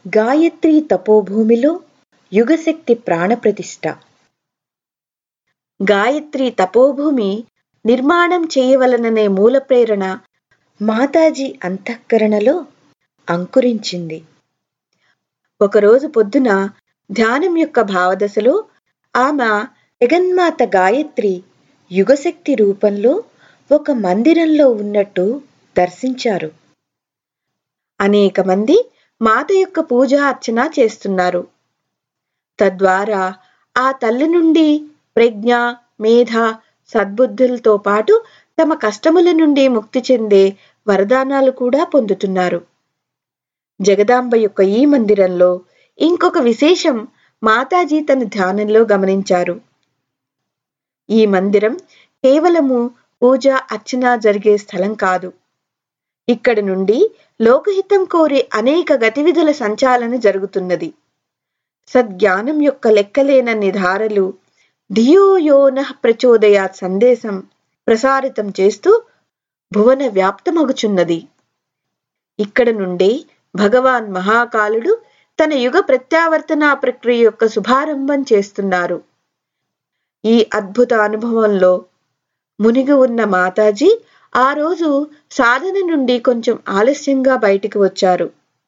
గాయత్రి తపోభూమిలో యుగశక్తి ప్రాణప్రతిష్ఠ గాయత్రి తపోభూమి నిర్మాణం చేయవలననే మూల ప్రేరణ మాతాజీ అంతఃకరణలో అంకురించింది ఒకరోజు పొద్దున ధ్యానం యొక్క భావదశలో ఆమె జగన్మాత గాయత్రి యుగశక్తి రూపంలో ఒక మందిరంలో ఉన్నట్టు దర్శించారు అనేక మంది మాత యొక్క పూజ అర్చన చేస్తున్నారు తద్వారా ఆ తల్లి నుండి ప్రజ్ఞ మేధ సద్బుద్ధులతో పాటు తమ కష్టముల నుండి ముక్తి చెందే వరదానాలు కూడా పొందుతున్నారు జగదాంబ యొక్క ఈ మందిరంలో ఇంకొక విశేషం మాతాజీ తన ధ్యానంలో గమనించారు ఈ మందిరం కేవలము పూజ అర్చన జరిగే స్థలం కాదు ఇక్కడ నుండి లోకహితం కోరే అనేక గతివిధుల సంచాలన జరుగుతున్నది సద్జ్ఞానం యొక్క లెక్కలేనన్ని ధారలు ధియోయోన ప్రచోదయాత్ సందేశం ప్రసారితం చేస్తూ భువన వ్యాప్తమగుచున్నది ఇక్కడ నుండే భగవాన్ మహాకాలుడు తన యుగ ప్రత్యావర్తన ప్రక్రియ యొక్క శుభారంభం చేస్తున్నారు ఈ అద్భుత అనుభవంలో మునిగి ఉన్న మాతాజీ ఆ రోజు సాధన నుండి కొంచెం ఆలస్యంగా బయటికి వచ్చారు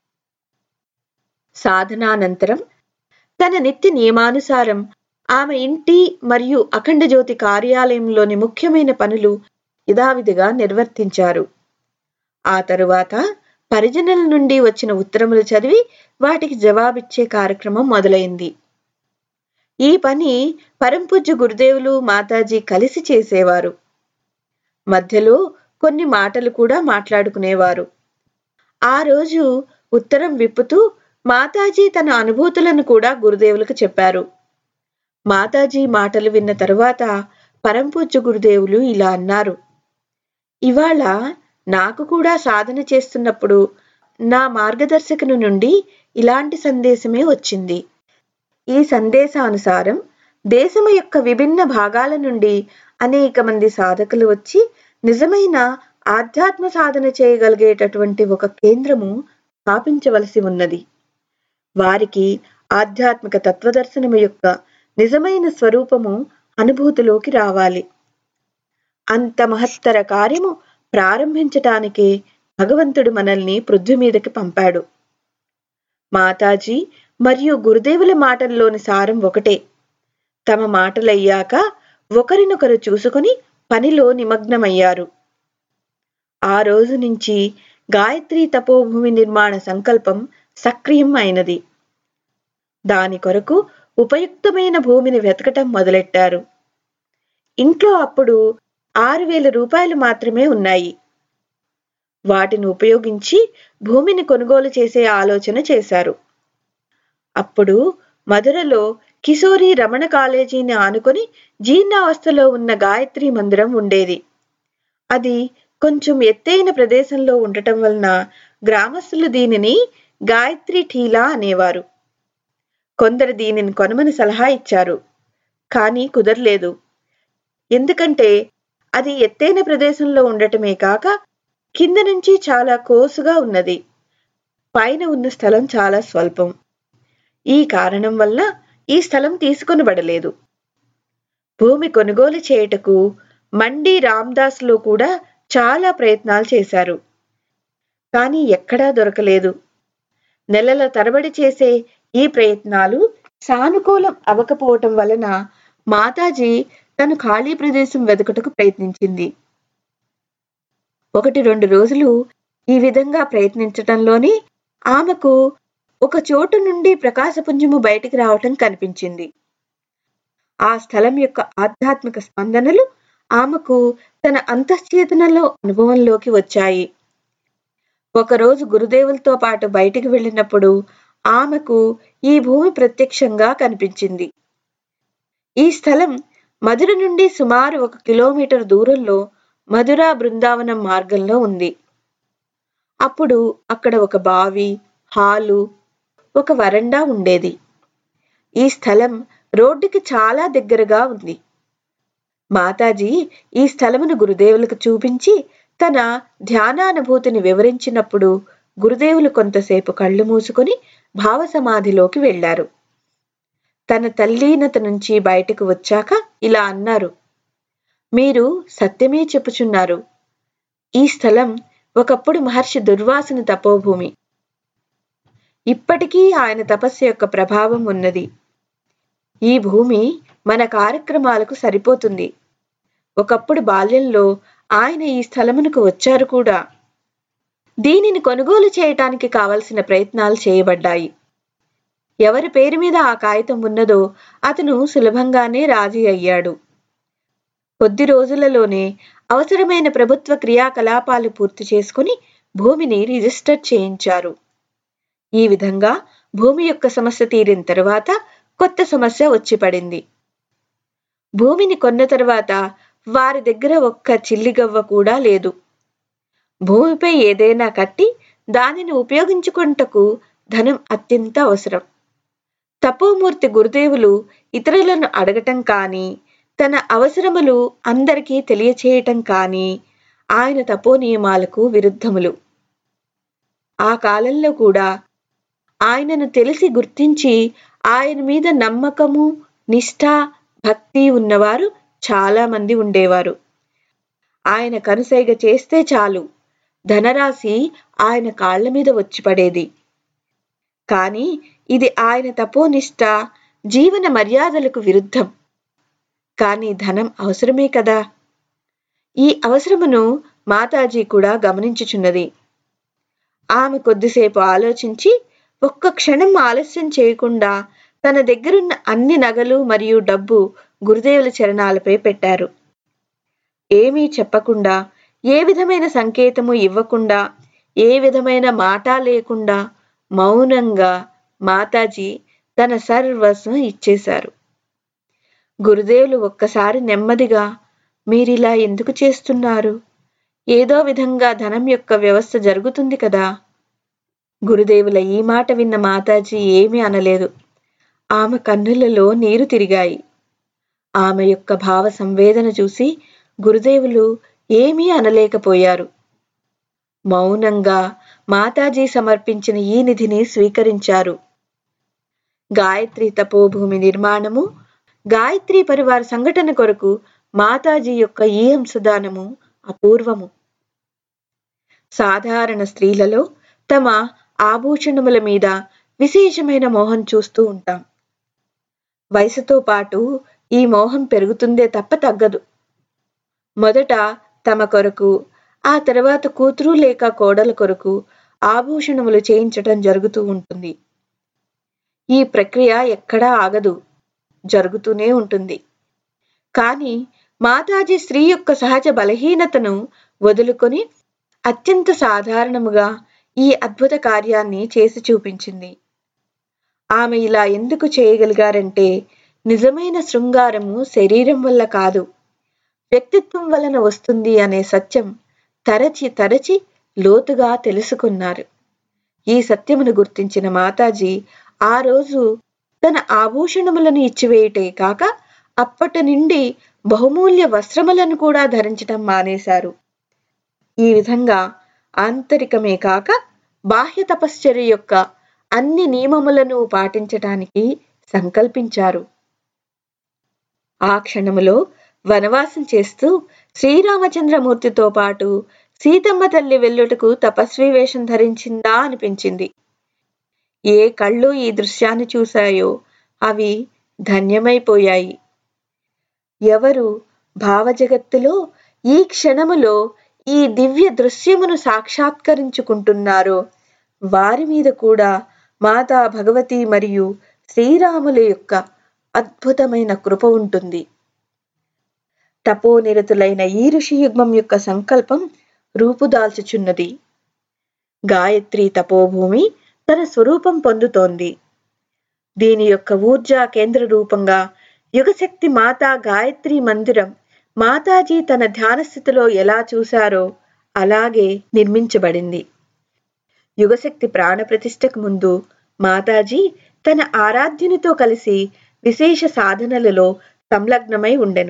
సాధనానంతరం తన నిత్య నియమానుసారం ఆమె ఇంటి మరియు అఖండ జ్యోతి కార్యాలయంలోని ముఖ్యమైన పనులు యథావిధిగా నిర్వర్తించారు ఆ తరువాత పరిజనుల నుండి వచ్చిన ఉత్తరములు చదివి వాటికి జవాబిచ్చే కార్యక్రమం మొదలైంది ఈ పని పరంపూజ్య గురుదేవులు మాతాజీ కలిసి చేసేవారు మధ్యలో కొన్ని మాటలు కూడా మాట్లాడుకునేవారు ఆ రోజు ఉత్తరం విప్పుతూ మాతాజీ తన అనుభూతులను కూడా గురుదేవులకు చెప్పారు మాతాజీ మాటలు విన్న తరువాత పరంపూజ్య గురుదేవులు ఇలా అన్నారు ఇవాళ నాకు కూడా సాధన చేస్తున్నప్పుడు నా మార్గదర్శకుని నుండి ఇలాంటి సందేశమే వచ్చింది ఈ సందేశానుసారం దేశము యొక్క విభిన్న భాగాల నుండి అనేక మంది సాధకులు వచ్చి నిజమైన ఆధ్యాత్మ సాధన చేయగలిగేటటువంటి ఒక కేంద్రము స్థాపించవలసి ఉన్నది వారికి ఆధ్యాత్మిక తత్వదర్శనము యొక్క నిజమైన స్వరూపము అనుభూతిలోకి రావాలి అంత మహత్తర కార్యము ప్రారంభించటానికే భగవంతుడు మనల్ని పృథ్వీ మీదకి పంపాడు మాతాజీ మరియు గురుదేవుల మాటల్లోని సారం ఒకటే తమ మాటలయ్యాక ఒకరినొకరు చూసుకుని పనిలో నిమగ్నమయ్యారు ఆ రోజు నుంచి గాయత్రి తపోభూమి నిర్మాణ సంకల్పం సక్రియం అయినది దాని కొరకు ఉపయుక్తమైన భూమిని వెతకటం మొదలెట్టారు ఇంట్లో అప్పుడు ఆరు వేల రూపాయలు మాత్రమే ఉన్నాయి వాటిని ఉపయోగించి భూమిని కొనుగోలు చేసే ఆలోచన చేశారు అప్పుడు మధురలో కిశోరి రమణ కాలేజీని ఆనుకొని జీర్ణావస్థలో ఉన్న గాయత్రి మందిరం ఉండేది అది కొంచెం ఎత్తైన ప్రదేశంలో ఉండటం వలన గ్రామస్తులు దీనిని గాయత్రి ఠీలా అనేవారు కొందరు దీనిని కొనమని సలహా ఇచ్చారు కానీ కుదరలేదు ఎందుకంటే అది ఎత్తైన ప్రదేశంలో ఉండటమే కాక కింద నుంచి చాలా కోసుగా ఉన్నది పైన ఉన్న స్థలం చాలా స్వల్పం ఈ కారణం వల్ల ఈ స్థలం తీసుకొనబడలేదు భూమి కొనుగోలు చేయుటకు మండి రామ్దాస్లో కూడా చాలా ప్రయత్నాలు చేశారు కానీ ఎక్కడా దొరకలేదు నెలల తరబడి చేసే ఈ ప్రయత్నాలు సానుకూలం అవ్వకపోవటం వలన మాతాజీ తను ఖాళీ ప్రదేశం వెతుకుటకు ప్రయత్నించింది ఒకటి రెండు రోజులు ఈ విధంగా ప్రయత్నించటంలోనే ఆమెకు ఒక చోటు నుండి ప్రకాశపుంజము బయటికి రావటం కనిపించింది ఆ స్థలం యొక్క ఆధ్యాత్మిక స్పందనలు ఆమెకు తన అంతశ్చేతనలో అనుభవంలోకి వచ్చాయి ఒకరోజు గురుదేవులతో పాటు బయటికి వెళ్ళినప్పుడు ఆమెకు ఈ భూమి ప్రత్యక్షంగా కనిపించింది ఈ స్థలం మధుర నుండి సుమారు ఒక కిలోమీటర్ దూరంలో మధురా బృందావనం మార్గంలో ఉంది అప్పుడు అక్కడ ఒక బావి హాలు ఒక వరండా ఉండేది ఈ స్థలం రోడ్డుకి చాలా దగ్గరగా ఉంది మాతాజీ ఈ స్థలమును గురుదేవులకు చూపించి తన ధ్యానానుభూతిని వివరించినప్పుడు గురుదేవులు కొంతసేపు కళ్ళు మూసుకొని భావసమాధిలోకి వెళ్లారు తన తల్లీనత నుంచి బయటకు వచ్చాక ఇలా అన్నారు మీరు సత్యమే చెప్పుచున్నారు ఈ స్థలం ఒకప్పుడు మహర్షి దుర్వాసుని తపోభూమి ఇప్పటికీ ఆయన తపస్సు యొక్క ప్రభావం ఉన్నది ఈ భూమి మన కార్యక్రమాలకు సరిపోతుంది ఒకప్పుడు బాల్యంలో ఆయన ఈ స్థలమునకు వచ్చారు కూడా దీనిని కొనుగోలు చేయటానికి కావలసిన ప్రయత్నాలు చేయబడ్డాయి ఎవరి పేరు మీద ఆ కాగితం ఉన్నదో అతను సులభంగానే రాజీ అయ్యాడు కొద్ది రోజులలోనే అవసరమైన ప్రభుత్వ క్రియాకలాపాలు పూర్తి చేసుకుని భూమిని రిజిస్టర్ చేయించారు ఈ విధంగా భూమి యొక్క సమస్య తీరిన తరువాత కొత్త సమస్య వచ్చి పడింది భూమిని కొన్న తరువాత వారి దగ్గర ఒక్క చిల్లిగవ్వ కూడా లేదు భూమిపై ఏదైనా కట్టి దానిని ఉపయోగించుకుంటకు ధనం అత్యంత అవసరం తపోమూర్తి గురుదేవులు ఇతరులను అడగటం కానీ తన అవసరములు అందరికీ తెలియచేయటం కానీ ఆయన తపో నియమాలకు విరుద్ధములు ఆ కాలంలో కూడా ఆయనను తెలిసి గుర్తించి ఆయన మీద నమ్మకము నిష్ఠ భక్తి ఉన్నవారు చాలా మంది ఉండేవారు ఆయన కనుసైగ చేస్తే చాలు ధనరాశి ఆయన కాళ్ల మీద వచ్చి పడేది కానీ ఇది ఆయన తపోనిష్ట జీవన మర్యాదలకు విరుద్ధం కానీ ధనం అవసరమే కదా ఈ అవసరమును మాతాజీ కూడా గమనించుచున్నది ఆమె కొద్దిసేపు ఆలోచించి ఒక్క క్షణం ఆలస్యం చేయకుండా తన దగ్గరున్న అన్ని నగలు మరియు డబ్బు గురుదేవుల చరణాలపై పెట్టారు ఏమీ చెప్పకుండా ఏ విధమైన సంకేతము ఇవ్వకుండా ఏ విధమైన మాట లేకుండా మౌనంగా మాతాజీ తన సర్వస్వం ఇచ్చేశారు గురుదేవులు ఒక్కసారి నెమ్మదిగా మీరిలా ఎందుకు చేస్తున్నారు ఏదో విధంగా ధనం యొక్క వ్యవస్థ జరుగుతుంది కదా గురుదేవుల ఈ మాట విన్న మాతాజీ ఏమీ అనలేదు ఆమె కన్నులలో నీరు తిరిగాయి ఆమె యొక్క భావ సంవేదన చూసి గురుదేవులు ఏమీ అనలేకపోయారు మౌనంగా మాతాజీ సమర్పించిన ఈ నిధిని స్వీకరించారు గాయత్రి తపోభూమి నిర్మాణము గాయత్రి పరివార సంఘటన కొరకు మాతాజీ యొక్క ఈ అంశదానము అపూర్వము సాధారణ స్త్రీలలో తమ ఆభూషణముల మీద విశేషమైన మోహం చూస్తూ ఉంటాం వయసుతో పాటు ఈ మోహం పెరుగుతుందే తప్ప తగ్గదు మొదట తమ కొరకు ఆ తర్వాత కూతురు లేక కోడల కొరకు ఆభూషణములు చేయించటం జరుగుతూ ఉంటుంది ఈ ప్రక్రియ ఎక్కడా ఆగదు జరుగుతూనే ఉంటుంది కానీ మాతాజీ స్త్రీ యొక్క సహజ బలహీనతను వదులుకొని అత్యంత సాధారణముగా ఈ అద్భుత కార్యాన్ని చేసి చూపించింది ఆమె ఇలా ఎందుకు చేయగలిగారంటే నిజమైన శృంగారము శరీరం వల్ల కాదు వ్యక్తిత్వం వలన వస్తుంది అనే సత్యం తరచి తరచి లోతుగా తెలుసుకున్నారు ఈ సత్యమును గుర్తించిన మాతాజీ ఆ రోజు తన ఆభూషణములను ఇచ్చివేయుటే కాక అప్పటి నుండి బహుమూల్య వస్త్రములను కూడా ధరించటం మానేశారు ఈ విధంగా ఆంతరికమే కాక బాహ్య తపశ్చర్య యొక్క అన్ని నియమములను పాటించటానికి సంకల్పించారు ఆ క్షణములో వనవాసం చేస్తూ శ్రీరామచంద్రమూర్తితో పాటు సీతమ్మ తల్లి వెల్లుటకు తపస్వి వేషం ధరించిందా అనిపించింది ఏ కళ్ళు ఈ దృశ్యాన్ని చూశాయో అవి ధన్యమైపోయాయి ఎవరు భావజగత్తులో ఈ క్షణములో ఈ దివ్య దృశ్యమును సాక్షాత్కరించుకుంటున్నారో వారి మీద కూడా మాతా భగవతి మరియు శ్రీరాముల యొక్క అద్భుతమైన కృప ఉంటుంది తపోనిరతులైన ఈ ఋషియుగ్మం యొక్క సంకల్పం రూపుదాల్చుచున్నది గాయత్రి తపోభూమి తన స్వరూపం పొందుతోంది దీని యొక్క ఊర్జా కేంద్ర రూపంగా యుగశక్తి మాతా గాయత్రి మందిరం మాతాజీ తన ధ్యాన స్థితిలో ఎలా చూశారో అలాగే నిర్మించబడింది యుగశక్తి ప్రాణ ప్రతిష్టకు ముందు మాతాజీ తన ఆరాధ్యునితో కలిసి విశేష సాధనలలో సంలగ్నమై ఉండెను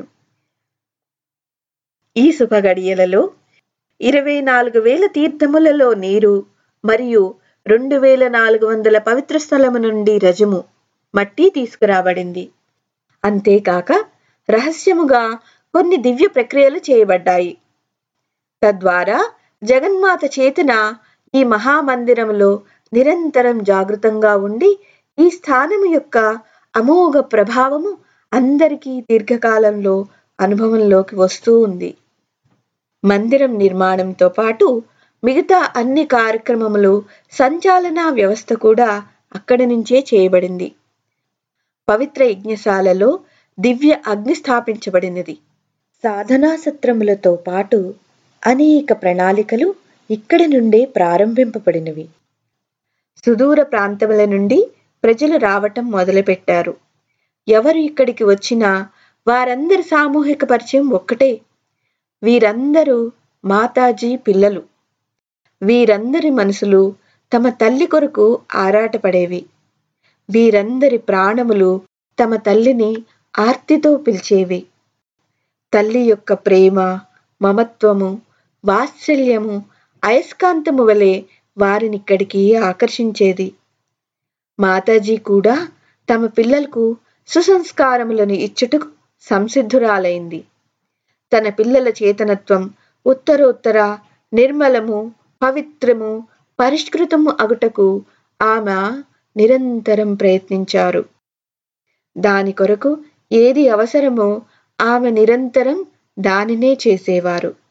ఈ శుభగడియలలో ఇరవై నాలుగు వేల తీర్థములలో నీరు మరియు రెండు వేల నాలుగు వందల పవిత్ర స్థలము నుండి రజము మట్టి తీసుకురాబడింది అంతేకాక రహస్యముగా కొన్ని దివ్య ప్రక్రియలు చేయబడ్డాయి తద్వారా జగన్మాత చేతన ఈ మహామందిరములో నిరంతరం జాగృతంగా ఉండి ఈ స్థానము యొక్క అమోఘ ప్రభావము అందరికీ దీర్ఘకాలంలో అనుభవంలోకి వస్తూ ఉంది మందిరం నిర్మాణంతో పాటు మిగతా అన్ని కార్యక్రమములు సంచాలన వ్యవస్థ కూడా అక్కడి నుంచే చేయబడింది పవిత్ర యజ్ఞశాలలో దివ్య అగ్ని స్థాపించబడినది సాధనా సత్రములతో పాటు అనేక ప్రణాళికలు ఇక్కడి నుండే ప్రారంభింపబడినవి సుదూర ప్రాంతముల నుండి ప్రజలు రావటం మొదలుపెట్టారు ఎవరు ఇక్కడికి వచ్చినా వారందరి సామూహిక పరిచయం ఒక్కటే వీరందరూ మాతాజీ పిల్లలు వీరందరి మనసులు తమ తల్లి కొరకు ఆరాటపడేవి వీరందరి ప్రాణములు తమ తల్లిని ఆర్తితో పిలిచేవి తల్లి యొక్క ప్రేమ మమత్వము వాత్సల్యము అయస్కాంతము వలె వారినిక్కడికి ఆకర్షించేది మాతాజీ కూడా తమ పిల్లలకు సుసంస్కారములను ఇచ్చుటకు సంసిద్ధురాలైంది తన పిల్లల చేతనత్వం ఉత్తరోత్తర నిర్మలము పవిత్రము పరిష్కృతము అగుటకు ఆమె నిరంతరం ప్రయత్నించారు దాని కొరకు ఏది అవసరమో ఆమె నిరంతరం దానినే చేసేవారు